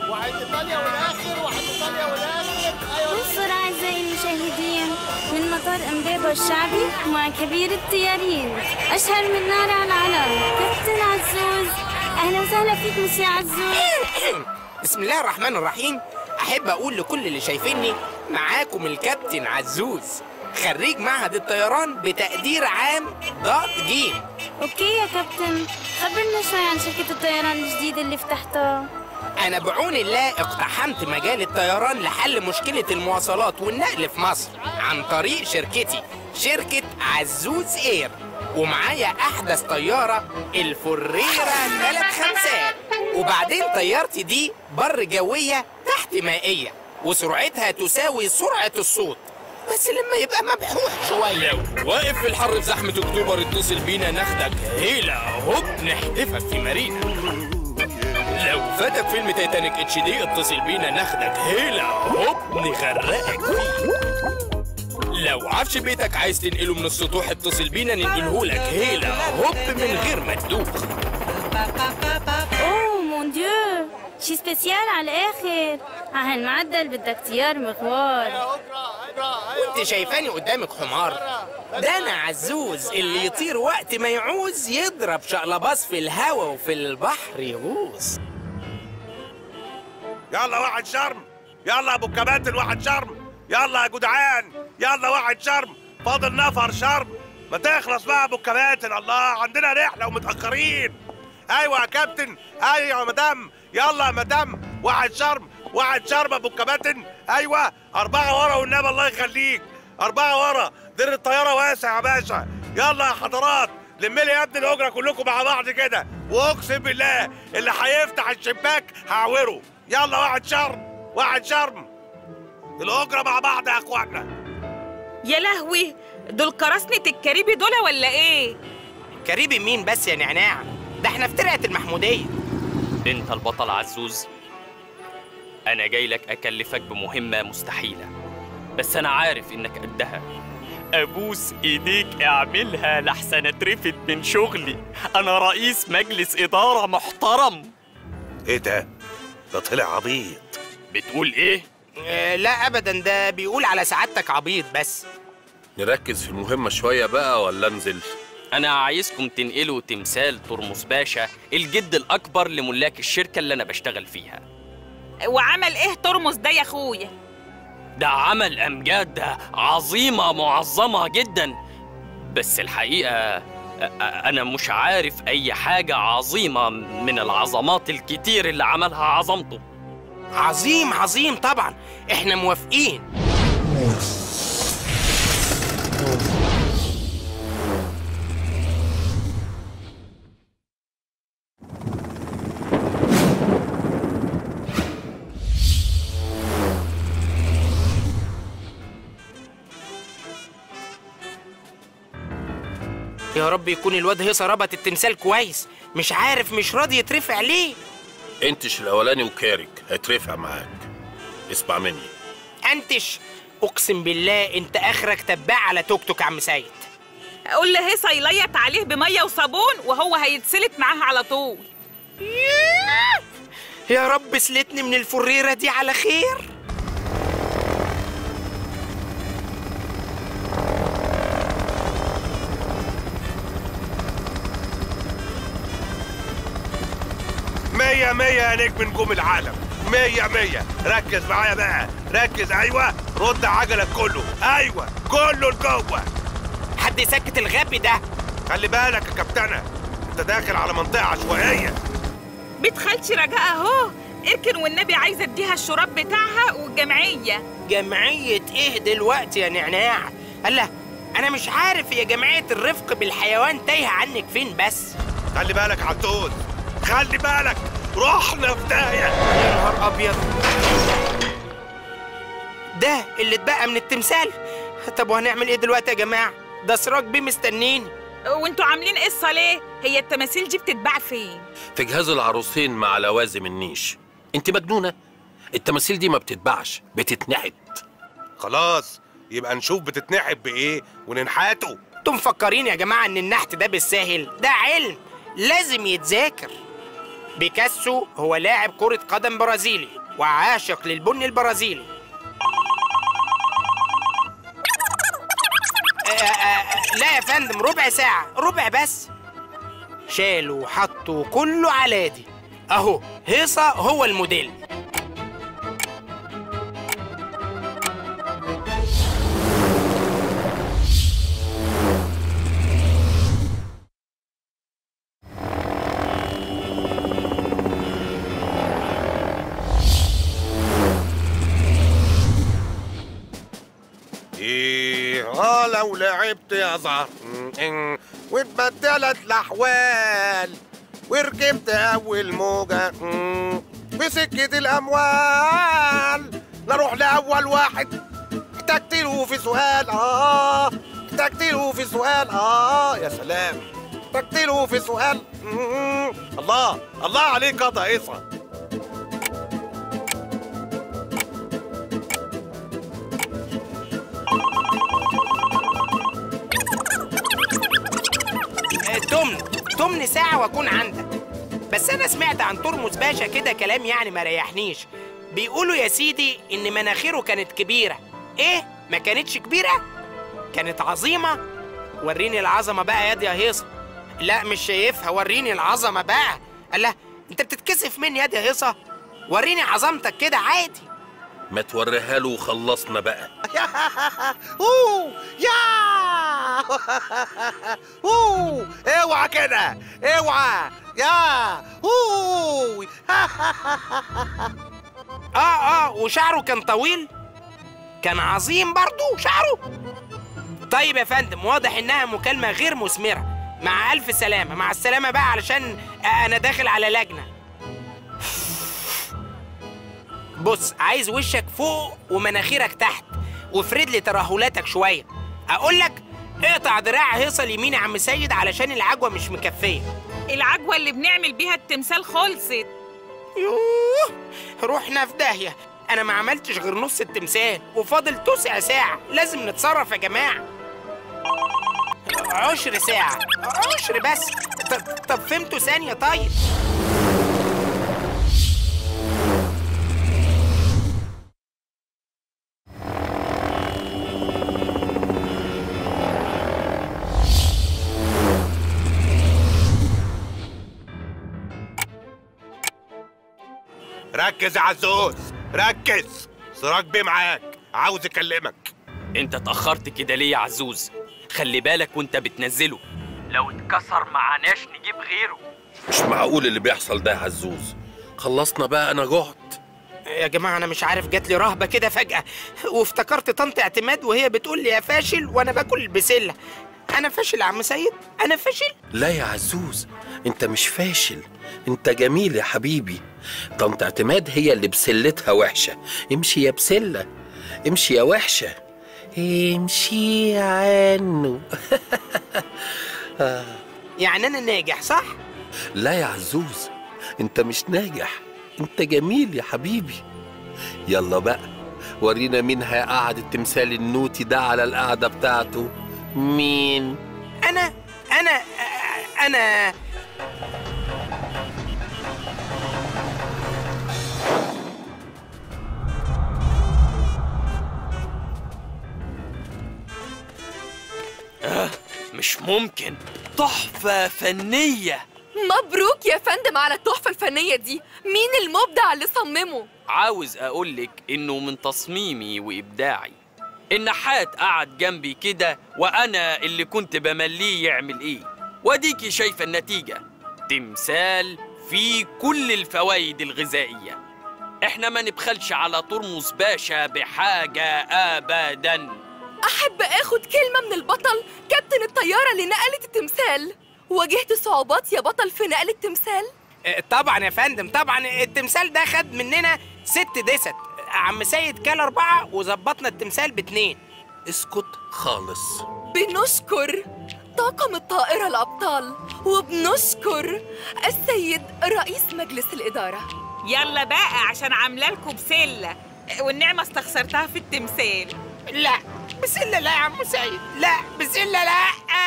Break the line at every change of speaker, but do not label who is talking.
واحد ايطاليا والاخر واحد ايطاليا والاخر ايوه
ننصر أعزائي المشاهدين من مطار امبابة الشعبي مع كبير الطيارين أشهر من نار على العلم كابتن عزوز أهلا وسهلا فيك مسيو عزوز
بسم الله الرحمن الرحيم احب اقول لكل اللي شايفيني معاكم الكابتن عزوز خريج معهد الطيران بتقدير عام ضاد جيم
أوكي يا كابتن خبرنا شوي عن شركة الطيران الجديدة اللي فتحتها
انا بعون الله اقتحمت مجال الطيران لحل مشكلة المواصلات والنقل في مصر عن طريق شركتي شركة عزوز اير ومعايا احدث طيارة الفريرة ثلاث خمسات وبعدين طيارتي دي بر جوية تحت مائية وسرعتها تساوي سرعة الصوت بس لما يبقى مبحوح شوية
لو واقف في الحر في زحمة أكتوبر اتصل بينا ناخدك هيلا هوب نحتفك في مارينا لو فاتك فيلم تايتانيك اتش دي اتصل بينا ناخدك هيلا هوب نغرقك فيه لو عفش بيتك عايز تنقله من السطوح اتصل بينا ننقلهولك هيلا هوب من غير ما تدوخ
أوه مون ديو شي سبيسيال على الآخر على هالمعدل بدك طيار مغوار
اقرا اقرا ايوه
انت شايفاني قدامك حمار ده انا عزوز اللي يطير وقت ما يعوز يضرب شقلباص في الهوا وفي البحر يغوص
يلا واحد شرم يلا ابو الكباتن واحد شرم يلا يا جدعان يلا واحد شرم فاضل نفر شرم ما تخلص بقى ابو الكباتن الله عندنا رحله ومتاخرين ايوه يا كابتن ايوه يا مدام يلا يا مدام واحد شرم واحد شرم ابو الكباتن ايوه اربعه ورا والنبي الله يخليك اربعه ورا دير الطياره واسع يا باشا يلا يا حضرات لمي لي يا ابني الاجره كلكم مع بعض كده واقسم بالله اللي هيفتح الشباك هعوره يلا واحد شرم واحد شرم الاجره مع بعض يا اخوانا
يا لهوي دول قراصنة الكاريبي دول ولا ايه؟
كريبي مين بس يا نعناع ده احنا في ترعه المحموديه
انت البطل عزوز انا جاي لك اكلفك بمهمة مستحيلة بس انا عارف انك قدها ابوس ايديك اعملها لحسن اترفد من شغلي انا رئيس مجلس ادارة محترم
ايه ده ده طلع عبيط
بتقول ايه
اه لا ابدا ده بيقول على سعادتك عبيط بس
نركز في المهمة شوية بقى ولا انزل؟
انا عايزكم تنقلوا تمثال ترمس باشا الجد الاكبر لملاك الشركة اللي انا بشتغل فيها
وعمل ايه ترمس ده يا اخويا؟
ده عمل امجاد عظيمه معظمه جدا بس الحقيقه أ- أ- انا مش عارف اي حاجه عظيمه من العظمات الكتير اللي عملها عظمته
عظيم عظيم طبعا احنا موافقين يا رب يكون الواد هيصة ربط التمثال كويس مش عارف مش راضي يترفع ليه
انتش الاولاني وكارك هيترفع معاك اسمع مني
انتش اقسم بالله انت اخرك تباع على توك توك يا عم سيد
قول لهيصة يليط عليه بمية وصابون وهو هيتسلت معاها على طول
يا رب سلتني من الفريرة دي على خير
مية مية يا نجم نجوم العالم مية مية ركز معايا بقى ركز ايوه رد عجلك كله ايوه كله لجوه
حد يسكت الغبي ده
خلي بالك يا كابتنة انت داخل على منطقة عشوائية
بيت خالتي رجاء اهو اركن والنبي عايزه اديها الشراب بتاعها والجمعيه
جمعية ايه دلوقتي يا نعناع الله انا مش عارف هي جمعية الرفق بالحيوان تايهة عنك فين بس
خلي بالك عالتوت خلي بالك رحنا في داهية
يا نهار ابيض ده اللي اتبقى من التمثال طب وهنعمل ايه دلوقتي يا جماعة ده سراج بيه مستنيني
وانتوا عاملين قصه ليه هي التماثيل دي بتتباع فين
في جهاز العروسين مع لوازم النيش انت مجنونة التماثيل دي ما بتتباعش بتتنحت
خلاص يبقى نشوف بتتنحب بايه وننحاته
انتوا مفكرين يا جماعة ان النحت ده بالساهل ده علم لازم يتذاكر بيكاسو هو لاعب كرة قدم برازيلي وعاشق للبن البرازيلي آه، آه، آه، لا يا فندم ربع ساعة ربع بس شالوا وحطوا كله على دي اهو هيصة هو الموديل
ايه اه لو لعبت يا زهر م- م- واتبدلت الاحوال وركبت اول موجه م- في سكه الاموال نروح لاول واحد احتجت له في سؤال اه احتجت له في سؤال اه يا سلام احتجت له في سؤال م- الله الله عليك يا ضعيفه
آه، تمن تمن ساعة وأكون عندك بس أنا سمعت عن ترمس باشا كده كلام يعني ما ريحنيش بيقولوا يا سيدي إن مناخيره كانت كبيرة إيه؟ ما كانتش كبيرة؟ كانت عظيمة؟ وريني العظمة بقى يا دي يا هيصة لا مش شايفها وريني العظمة بقى الله أنت بتتكسف مني يا دي يا هيصة وريني عظمتك كده عادي
ما توريها له وخلصنا بقى
اوه يا اوه اوعى كده اوعى يا اوه
آه آه وشعره كان طويل كان عظيم برضو شعره طيب يا فندم واضح إنها مكالمة غير مثمرة مع ألف سلامة مع السلامة بقى علشان أنا داخل على لجنة بص عايز وشك فوق ومناخيرك تحت وافرد لي ترهلاتك شوية أقول لك اقطع دراع هيصة اليمين يا عم سيد علشان العجوة مش مكفية
العجوة اللي بنعمل بيها التمثال خلصت
يوه روحنا في داهية أنا ما عملتش غير نص التمثال وفاضل تسع ساعة لازم نتصرف يا جماعة عشر ساعة عشر بس ط- طب فهمتوا ثانية طيب
ركز يا عزوز ركز سراج بيه معاك عاوز يكلمك
انت اتأخرت كده ليه يا عزوز خلي بالك وانت بتنزله لو اتكسر معناش نجيب غيره
مش معقول اللي بيحصل ده يا عزوز خلصنا بقى انا جعت
يا جماعة أنا مش عارف جات لي رهبة كده فجأة وافتكرت طنط اعتماد وهي بتقول لي يا فاشل وأنا باكل البسلة أنا فاشل يا عم سيد أنا فاشل
لا يا عزوز انت مش فاشل انت جميل يا حبيبي طنط اعتماد هي اللي بسلتها وحشة امشي يا بسلة امشي يا وحشة امشي يا عنو
يعني أنا ناجح صح؟
لا يا عزوز انت مش ناجح انت جميل يا حبيبي يلا بقى ورينا مين هيقعد التمثال النوتي ده على القعدة بتاعته مين
أنا أنا أنا
مش ممكن تحفة فنية
مبروك يا فندم على التحفة الفنية دي مين المبدع اللي صممه؟
عاوز أقولك إنه من تصميمي وإبداعي النحات قعد جنبي كده وأنا اللي كنت بمليه يعمل إيه وأديكي شايفة النتيجة تمثال فيه كل الفوائد الغذائية إحنا ما نبخلش على ترمس باشا بحاجة أبداً
أحب آخد كلمة من البطل كابتن الطيارة اللي نقلت التمثال واجهت صعوبات يا بطل في نقل التمثال؟
آه، طبعا يا فندم طبعا التمثال ده خد مننا ست دست عم سيد كال أربعة وظبطنا التمثال باتنين
اسكت خالص
بنشكر طاقم الطائرة الأبطال وبنشكر السيد رئيس مجلس الإدارة
يلا بقى عشان عامله لكم بسله والنعمه استخسرتها في التمثال
لا بسلة لا يا عم سيد لا بسلة لا